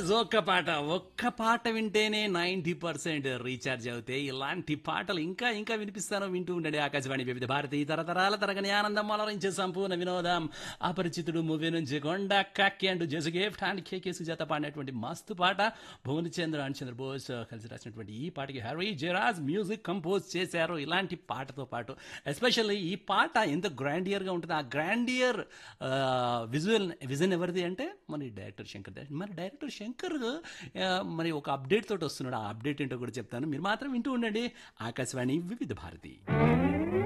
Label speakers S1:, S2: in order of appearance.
S1: Yes ఒక్క పాట ఒక్క పాట వింటేనే నైంటీ పర్సెంట్ రీఛార్జ్ అవుతాయి ఇలాంటి పాటలు ఇంకా ఇంకా వినిపిస్తాను వింటూ ఉండండి ఆకాశవాణి వివిధ భారతి తరతరాల తరగని ఆనందం అలరించే సంపూర్ణ వినోదం అపరిచితుడు మూవీ నుంచి కొండ కక్కి అండ్ జసగేఫ్ట్ అండ్ కేకే సుజాత పాడినటువంటి మస్తు పాట భువనచంద్ర అండ్ చంద్రబోస్ కలిసి రాసినటువంటి ఈ పాటకి హరి జయరాజ్ మ్యూజిక్ కంపోజ్ చేశారు ఇలాంటి పాటతో పాటు ఎస్పెషల్లీ ఈ పాట ఎంత గ్రాండియర్గా ఉంటుంది ఆ గ్రాండియర్ విజువల్ విజన్ ఎవరిది అంటే మన డైరెక్టర్ శంకర్ దయాళ్. మరి డైరెక్టర్ శంకర్ ఆ, మరి ఒక అప్డేట్ తోటి వస్తున్నాడు ఆ అప్డేట్ ఏంటో కూడా చెప్తాను మీరు మాత్రం వింటూ ఉండండి ఆకాశవాణి వివిధ భారతి